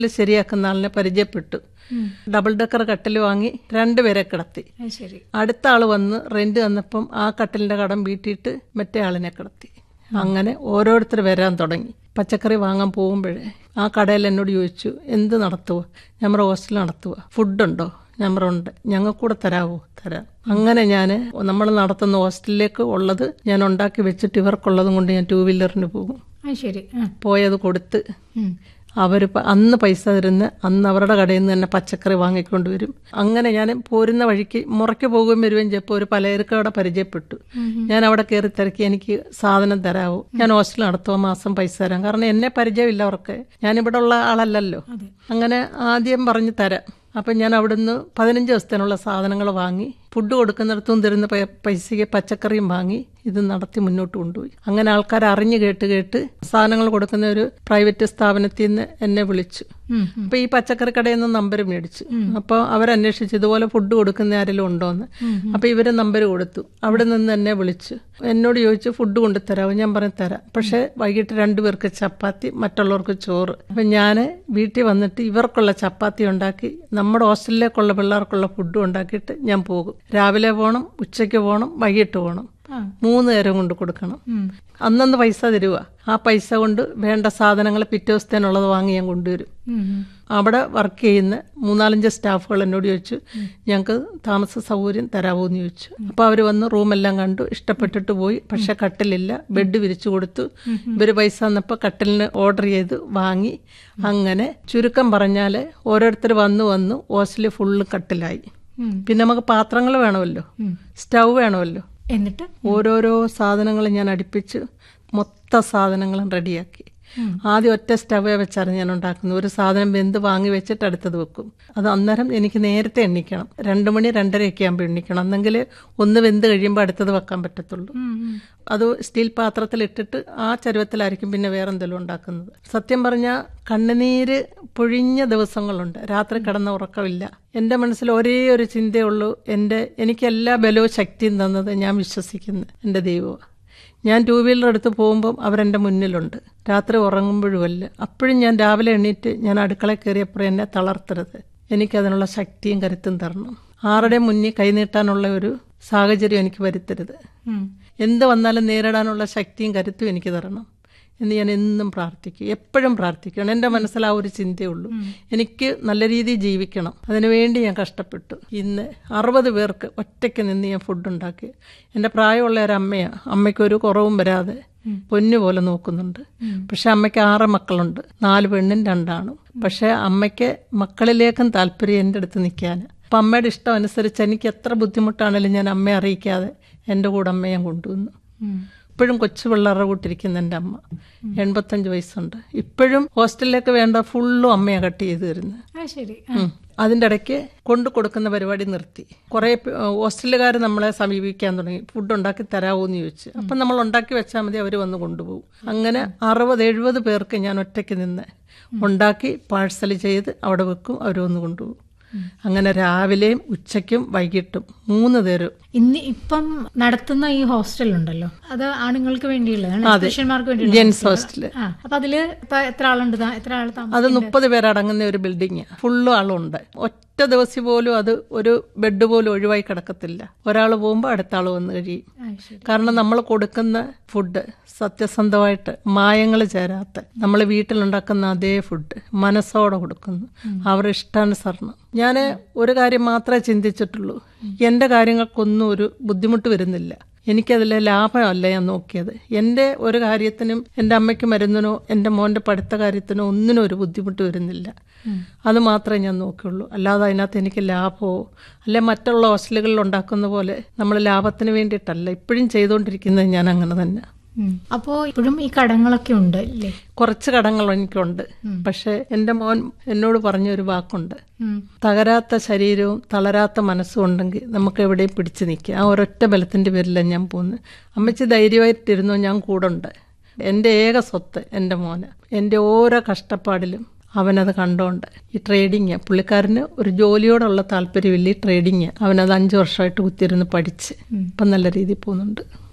ശരിയാക്കുന്ന ആളിനെ പരിചയപ്പെട്ടു double decker കട്ടിൽ വാങ്ങി രണ്ടുപേരെ കിടത്തി അത് ശരി അടുത്ത ആൾ വന്ന് റെന്റ് തന്നപ്പം ആ കട്ടിലിന്റെ കടം വീട്ടിയിട്ട് മറ്റേ ആളിനെ കിടത്തി അങ്ങനെ ഓരോരുത്തർ വരാൻ തുടങ്ങി പച്ചക്കറി വാങ്ങാൻ പോകുമ്പോഴേ ആ കടയിൽ എന്നോട് ചോദിച്ചു എന്ത് നടത്തുക ഞമ്മടെ ഹോസ്റ്റൽ നടത്തുക ഫുഡുണ്ടോ ഞമ്മറുണ്ട് ഞങ്ങൾക്കൂടെ തരാവോ തരാം അങ്ങനെ ഞാൻ നമ്മൾ നടത്തുന്ന ഹോസ്റ്റലിലേക്ക് ഉള്ളത് ഞാൻ ഉണ്ടാക്കി വെച്ചിട്ട് ഇവർക്കുള്ളതും കൊണ്ട് ഞാൻ ടൂ വീലറിന് പോകും അത് ശരി ആ. പോയത് കൊടുത്ത് ഉം. അവർ അന്ന് പൈസ തരുന്ന അന്ന് അവരുടെ കടയിൽ നിന്ന് തന്നെ പച്ചക്കറി വാങ്ങിക്കൊണ്ട് വരും അങ്ങനെ ഞാൻ പോരുന്ന വഴിക്ക് മുറയ്ക്ക് പോകുകയും വരുകയും ചെയ്യപ്പോൾ ഒരു പലചരക്ക് അവിടെ പരിചയപ്പെട്ടു ഞാൻ അവിടെ കയറി തിരക്കി എനിക്ക് സാധനം തരാവോ ഞാൻ ഹോസ്റ്റൽ നടത്തുക മാസം പൈസ തരാം കാരണം എന്നെ പരിചയമില്ല അവർക്ക് ഞാനിവിടെ ഉള്ള ആളല്ലല്ലോ അങ്ങനെ ആദ്യം പറഞ്ഞു തരാം അപ്പം ഞാൻ അവിടുന്ന് പതിനഞ്ച് ദിവസത്തിനുള്ള സാധനങ്ങൾ വാങ്ങി ഫുഡ് കൊടുക്കുന്നിടത്തും തരുന്ന പൈ- പൈസയ്ക്ക് പച്ചക്കറിയും വാങ്ങി ഇത് നടത്തി മുന്നോട്ട് കൊണ്ടുപോയി അങ്ങനെ ആൾക്കാർ അറിഞ്ഞു കേട്ട് കേട്ട് സാധനങ്ങൾ കൊടുക്കുന്ന ഒരു പ്രൈവറ്റ് സ്ഥാപനത്തിൽ നിന്ന് എന്നെ വിളിച്ചു ഉം. അപ്പൊ ഈ പച്ചക്കറി കടയിൽ നിന്ന് നമ്പർ മേടിച്ചു അപ്പോൾ അവരന്വേഷിച്ചു ഇതുപോലെ ഫുഡ് കൊടുക്കുന്ന ആരെങ്കിലും ഉണ്ടോന്ന് അപ്പൊ ഇവര് നമ്പർ കൊടുത്തു അവിടെ നിന്ന് എന്നെ വിളിച്ചു എന്നോട് ചോദിച്ചു ഫുഡ് കൊണ്ടുതരാമോ ഞാൻ പറഞ്ഞു തരാം പക്ഷെ വൈകിട്ട് രണ്ടുപേർക്ക് ചപ്പാത്തി മറ്റുള്ളവർക്ക് ചോറ് അപ്പൊ ഞാൻ വീട്ടിൽ വന്നിട്ട് ഇവർക്കുള്ള ചപ്പാത്തി ഉണ്ടാക്കി നമ്മുടെ ഹോസ്റ്റലിലേക്കുള്ള പിള്ളേർക്കുള്ള ഫുഡും ഉണ്ടാക്കിയിട്ട് ഞാൻ പോകും രാവിലെ പോകണം ഉച്ചയ്ക്ക് പോകണം വൈകിട്ട് പോകണം ആ. മൂന്ന് നേരം കൊണ്ട് കൊടുക്കണം ഉം. അന്നന്ന് പൈസ തരുക ആ പൈസ കൊണ്ട് വേണ്ട സാധനങ്ങൾ പിറ്റേ ദിവസത്തേനുള്ളത് വാങ്ങി ഞാൻ കൊണ്ടുവരും ഉം. ഉം. അവിടെ വർക്ക് ചെയ്യുന്ന മൂന്നാലഞ്ച് സ്റ്റാഫുകൾ എന്നോട് ചോദിച്ചു ഞങ്ങൾക്ക് താമസ സൗകര്യം തരാമോ എന്ന് ചോദിച്ചു അപ്പോൾ അവർ വന്ന് റൂമെല്ലാം കണ്ടു ഇഷ്ടപ്പെട്ടിട്ട് പോയി പക്ഷെ കട്ടിലില്ല ബെഡ് വിരിച്ചു കൊടുത്തു ഇവർ പൈസ തന്നപ്പോൾ കട്ടിലിന് ഓർഡർ ചെയ്ത് വാങ്ങി അങ്ങനെ ചുരുക്കം പറഞ്ഞാൽ ഓരോരുത്തർ വന്നു വന്നു ഹോസ്റ്റലിൽ ഫുള്ള് കട്ടിലായി ഉം. പിന്നെ നമുക്ക് പാത്രങ്ങൾ വേണമല്ലോ ഉം. സ്റ്റൗ വേണമല്ലോ എന്നിട്ട് ഓരോരോ സാധനങ്ങൾ ഞാൻ അടുപ്പിച്ച് മൊത്ത സാധനങ്ങളും റെഡിയാക്കി ആദ്യം ഒറ്റ സ്റ്റവേ വെച്ചാണ് ഞാൻ ഉണ്ടാക്കുന്നത് ഒരു സാധനം വെന്ത് വാങ്ങി വെച്ചിട്ട് അടുത്തത് വെക്കും അത് അന്നേരം എനിക്ക് നേരത്തെ എണ്ണിക്കണം രണ്ട് മണി രണ്ടരയൊക്കെ ആകുമ്പോൾ എണ്ണിക്കണം എന്നെങ്കിൽ ഒന്ന് വെന്ത് കഴിയുമ്പോൾ അടുത്തത് വെക്കാൻ പറ്റത്തുള്ളൂ ഉം. ഉം. അത് സ്റ്റീൽ പാത്രത്തിൽ ഇട്ടിട്ട് ആ ചരുവത്തിലായിരിക്കും പിന്നെ വേറെ എന്തെങ്കിലും ഉണ്ടാക്കുന്നത് സത്യം പറഞ്ഞാൽ കണ്ണുനീര് പൊഴിഞ്ഞ ദിവസങ്ങളുണ്ട് രാത്രി കിടന്ന ഉറക്കമില്ല എൻ്റെ മനസ്സിൽ ഒരേ ഒരു ചിന്തയുള്ളൂ എൻ്റെ എനിക്ക് എല്ലാ ബലവും ശക്തിയും തന്നത് ഞാൻ വിശ്വസിക്കുന്നു എൻ്റെ ദൈവമാണ് ഞാൻ ടൂ വീലർ എടുത്ത് പോകുമ്പം അവരെൻ്റെ മുന്നിലുണ്ട് രാത്രി ഉറങ്ങുമ്പോഴുമല്ല അപ്പോഴും ഞാൻ രാവിലെ എണീറ്റ് ഞാൻ അടുക്കളയിൽ കയറിയപ്പോഴും എന്നെ തളർത്തരുത് എനിക്കതിനുള്ള ശക്തിയും കരുത്തും തരണം ആരുടെ മുന്നിൽ കൈനീട്ടാനുള്ള ഒരു സാഹചര്യം എനിക്ക് വരുത്തരുത് ഉം. എന്ത് വന്നാലും നേരിടാനുള്ള ശക്തിയും കരുത്തും എനിക്ക് തരണം എന്ന് ഞാൻ എന്നും പ്രാർത്ഥിക്കും എപ്പോഴും പ്രാർത്ഥിക്കണം എൻ്റെ മനസ്സിൽ ആ ഒരു ചിന്തയുള്ളൂ എനിക്ക് നല്ല രീതിയിൽ ജീവിക്കണം അതിനുവേണ്ടി ഞാൻ കഷ്ടപ്പെട്ടു ഇന്ന് അറുപത് പേർക്ക് ഒറ്റയ്ക്ക് നിന്ന് ഞാൻ ഫുഡ് ഉണ്ടാക്കി എൻ്റെ പ്രായമുള്ള ഒരു അമ്മയാണ് അമ്മയ്ക്ക് ഒരു കുറവും വരാതെ പൊന്നു പോലെ നോക്കുന്നുണ്ട് പക്ഷെ അമ്മയ്ക്ക് ആറ് മക്കളുണ്ട് നാല് പെണ്ണും രണ്ടാണും പക്ഷെ അമ്മയ്ക്ക് മക്കളിലേക്കും താല്പര്യം എൻ്റെ അടുത്ത് നിൽക്കാൻ അപ്പം അമ്മയുടെ ഇഷ്ടം അനുസരിച്ച് എനിക്ക് എത്ര ബുദ്ധിമുട്ടാണെങ്കിലും ഞാൻ അമ്മയെ അറിയിക്കാതെ എൻ്റെ കൂടെ അമ്മയെ ഞാൻ കൊണ്ടുവന്നു ഉം. ഇപ്പോഴും കൊച്ചു പിള്ളേരുടെ കൂട്ടിരിക്കുന്ന എൻ്റെ അമ്മ എൺപത്തഞ്ച് വയസ്സുണ്ട് ഇപ്പോഴും ഹോസ്റ്റലിലേക്ക് വേണ്ട ഫുള്ളും അമ്മയാണ് കട്ട് ചെയ്ത് തരുന്നത് അത് ശരി ഉം. അതിൻ്റെ ഇടയ്ക്ക് കൊണ്ടു കൊടുക്കുന്ന പരിപാടി നിർത്തി കുറേ ഹോസ്റ്റലുകാർ നമ്മളെ സമീപിക്കാൻ തുടങ്ങി ഫുഡ് ഉണ്ടാക്കി തരാമോ എന്ന് ചോദിച്ചു അപ്പം നമ്മൾ ഉണ്ടാക്കി വെച്ചാൽ മതി അവർ വന്ന് കൊണ്ടുപോകും അങ്ങനെ അറുപത് എഴുപത് പേർക്ക് ഞാൻ ഒറ്റയ്ക്ക് നിന്ന് ഉണ്ടാക്കി പാഴ്സൽ ചെയ്ത് അവിടെ വെക്കും അവർ വന്ന് കൊണ്ടുപോകും അങ്ങനെ രാവിലെയും ഉച്ചയ്ക്കും വൈകിട്ടും മൂന്ന് നേരം ഇന്ന് ഇപ്പം നടത്തുന്ന ഈ ഹോസ്റ്റൽ ഉണ്ടല്ലോ അത് ആണുങ്ങൾക്ക് വേണ്ടിയുള്ളതാണ് പുരുഷന്മാർക്ക് വേണ്ടിയുള്ള ജെൻസ് ഹോസ്റ്റല് ആ അപ്പൊ അതില് ഇപ്പൊ എത്ര ആളുണ്ട് താ- എത്ര ആൾ താമസം അത് മുപ്പത് പേരടങ്ങുന്ന ഒരു ബിൽഡിങ് ഫുള്ളും ആളുണ്ട് ഒറ്റ ദിവസം പോലും അത് ഒരു ബെഡ് പോലും ഒഴിവായി കിടക്കത്തില്ല ഒരാൾ പോകുമ്പോൾ അടുത്ത ആൾ വന്ന് കഴിയും ആ, ശരി കാരണം നമ്മൾ കൊടുക്കുന്ന ഫുഡ് സത്യസന്ധമായിട്ട് മായങ്ങൾ ചേരാത്ത നമ്മൾ വീട്ടിലുണ്ടാക്കുന്ന അതേ ഫുഡ് മനസ്സോടെ കൊടുക്കുന്നു അവർ ഇഷ്ടാനുസരണം ഞാൻ ഒരു കാര്യം മാത്രമേ ചിന്തിച്ചിട്ടുള്ളൂ എൻ്റെ കാര്യങ്ങൾക്കൊന്നും ഒരു ബുദ്ധിമുട്ട് വരുന്നില്ല എനിക്കതിലെ ലാഭമല്ല ഞാൻ നോക്കിയത് എൻ്റെ ഒരു കാര്യത്തിനും എൻ്റെ അമ്മയ്ക്ക് മരുന്നിനോ എൻ്റെ മോൻ്റെ പഠിത്ത കാര്യത്തിനോ ഒന്നിനും ഒരു ബുദ്ധിമുട്ട് വരുന്നില്ല അത് മാത്രമേ ഞാൻ നോക്കിയുള്ളൂ അല്ലാതെ അതിനകത്ത് എനിക്ക് ലാഭമോ അല്ലെ മറ്റുള്ള ഹോസ്റ്റലുകളിൽ ഉണ്ടാക്കുന്ന പോലെ നമ്മൾ ലാഭത്തിന് വേണ്ടിയിട്ടല്ല ഇപ്പോഴും ചെയ്തുകൊണ്ടിരിക്കുന്നത് ഞാൻ അങ്ങനെ തന്നെ ഉം. അപ്പോ ഇപ്പോഴും ഈ കടങ്ങളൊക്കെ ഉണ്ട് അല്ലേ കുറച്ച് കടങ്ങൾ എനിക്കുണ്ട് പക്ഷെ എൻ്റെ മോൻ എന്നോട് പറഞ്ഞൊരു വാക്കുണ്ട് ഉം. തകരാത്ത ശരീരവും തളരാത്ത മനസ്സും ഉണ്ടെങ്കിൽ നമുക്ക് എവിടെയും പിടിച്ചു നിൽക്കാം ആ ഒരൊറ്റ ബലത്തിൻ്റെ പേരിലാണ് ഞാൻ പോകുന്നത് അമ്മച്ചി ധൈര്യമായിട്ടിരുന്നു ഞാൻ കൂടെ ഉണ്ട് എൻ്റെ ഏക സ്വത്ത് എൻ്റെ മോന് എൻ്റെ ഓരോ കഷ്ടപ്പാടിലും അവനത് കണ്ടോണ്ട് ഈ ട്രേഡിങ് പുള്ളിക്കാരന് ഒരു ജോലിയോടുള്ള താല്പര്യമില്ല ഈ ട്രേഡിങ് അവനത് അഞ്ച് വർഷമായിട്ട് കുത്തിയിരുന്ന് പഠിച്ച് ഇപ്പം നല്ല രീതിയിൽ പോകുന്നുണ്ട്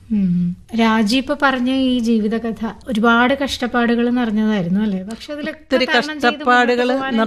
ഉം. രാജി ഇപ്പൊ പറഞ്ഞ ഈ ജീവിതകഥ ഒരുപാട് കഷ്ടപ്പാടുകൾ നിറഞ്ഞതായിരുന്നു അല്ലേ പക്ഷെ അതിലൊക്കെ ഒത്തിരി തരണം ചെയ്ത് മുന്നോട്ട് കഷ്ടപ്പാടുകൾ പോകാൻ